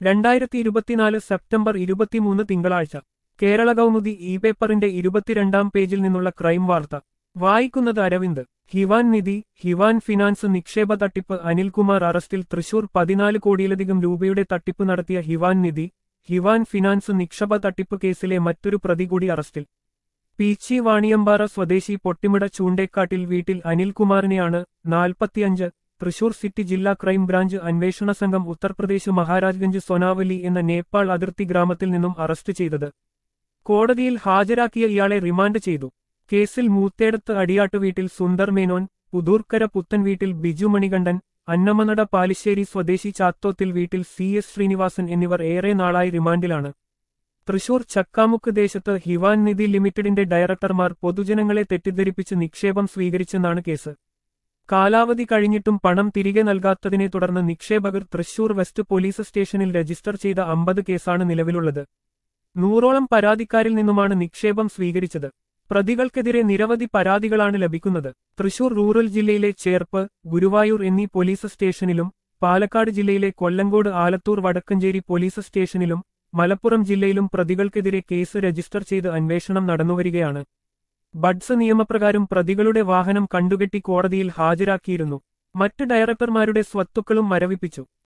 രണ്ടായിരത്തി ഇരുപത്തിനാല് സെപ്റ്റംബർ ഇരുപത്തിമൂന്ന് തിങ്കളാഴ്ച കേരള കൗമുദി ഇ പേപ്പറിന്റെ ഇരുപത്തിരണ്ടാം പേജിൽ നിന്നുള്ള ക്രൈം വാർത്ത വായിക്കുന്നത് അരവിന്ദ് ഹിവാൻ നിധി ഹിവാൻ ഫിനാൻസ് നിക്ഷേപ തട്ടിപ്പ് അനിൽകുമാർ അറസ്റ്റിൽ തൃശൂർ പതിനാല് കോടിയിലധികം രൂപയുടെ തട്ടിപ്പ് നടത്തിയ ഹിവാൻ നിധി ഹിവാൻ ഫിനാൻസ് നിക്ഷേപ തട്ടിപ്പ് കേസിലെ മറ്റൊരു പ്രതി കൂടി അറസ്റ്റിൽ പീച്ചി വാണിയമ്പാറ സ്വദേശി പൊട്ടിമിട ചൂണ്ടേക്കാട്ടിൽ വീട്ടിൽ അനിൽകുമാറിനെയാണ് നാൽപ്പത്തിയഞ്ച് തൃശൂർ സിറ്റി ജില്ലാ ക്രൈം ബ്രാഞ്ച് അന്വേഷണ സംഘം ഉത്തർപ്രദേശ് മഹാരാജ്ഗഞ്ച് സൊനാവലി എന്ന നേപ്പാൾ അതിർത്തി ഗ്രാമത്തിൽ നിന്നും അറസ്റ്റ് ചെയ്തത് കോടതിയിൽ ഹാജരാക്കിയ ഇയാളെ റിമാൻഡ് ചെയ്തു കേസിൽ മൂത്തേടത്ത് അടിയാട്ട് വീട്ടിൽ സുന്ദർ മേനോൻ പുതൂർക്കര പുത്തൻ വീട്ടിൽ ബിജു മണികണ്ഠൻ അന്നമനട പാലിശ്ശേരി സ്വദേശി ചാത്തോത്തിൽ വീട്ടിൽ സി എസ് ശ്രീനിവാസൻ എന്നിവർ ഏറെ നാളായി റിമാൻഡിലാണ് തൃശൂർ ചക്കാമുക്ക് ദേശത്ത് ഹിവാൻ നിധി ലിമിറ്റഡിന്റെ ഡയറക്ടർമാർ പൊതുജനങ്ങളെ തെറ്റിദ്ധരിപ്പിച്ച് നിക്ഷേപം സ്വീകരിച്ചെന്നാണ് കേസ് കാലാവധി കഴിഞ്ഞിട്ടും പണം തിരികെ നൽകാത്തതിനെ തുടർന്ന് നിക്ഷേപകർ തൃശൂർ വെസ്റ്റ് പോലീസ് സ്റ്റേഷനിൽ രജിസ്റ്റർ ചെയ്ത അമ്പത് കേസാണ് നിലവിലുള്ളത് നൂറോളം പരാതിക്കാരിൽ നിന്നുമാണ് നിക്ഷേപം സ്വീകരിച്ചത് പ്രതികൾക്കെതിരെ നിരവധി പരാതികളാണ് ലഭിക്കുന്നത് തൃശൂർ റൂറൽ ജില്ലയിലെ ചേർപ്പ് ഗുരുവായൂർ എന്നീ പോലീസ് സ്റ്റേഷനിലും പാലക്കാട് ജില്ലയിലെ കൊല്ലങ്കോട് ആലത്തൂർ വടക്കഞ്ചേരി പോലീസ് സ്റ്റേഷനിലും മലപ്പുറം ജില്ലയിലും പ്രതികൾക്കെതിരെ കേസ് രജിസ്റ്റർ ചെയ്ത് അന്വേഷണം നടന്നുവരികയാണ് ബഡ്സ് നിയമപ്രകാരം പ്രതികളുടെ വാഹനം കണ്ടുകെട്ടി കോടതിയിൽ ഹാജരാക്കിയിരുന്നു മറ്റ് ഡയറക്ടർമാരുടെ സ്വത്തുക്കളും മരവിപ്പിച്ചു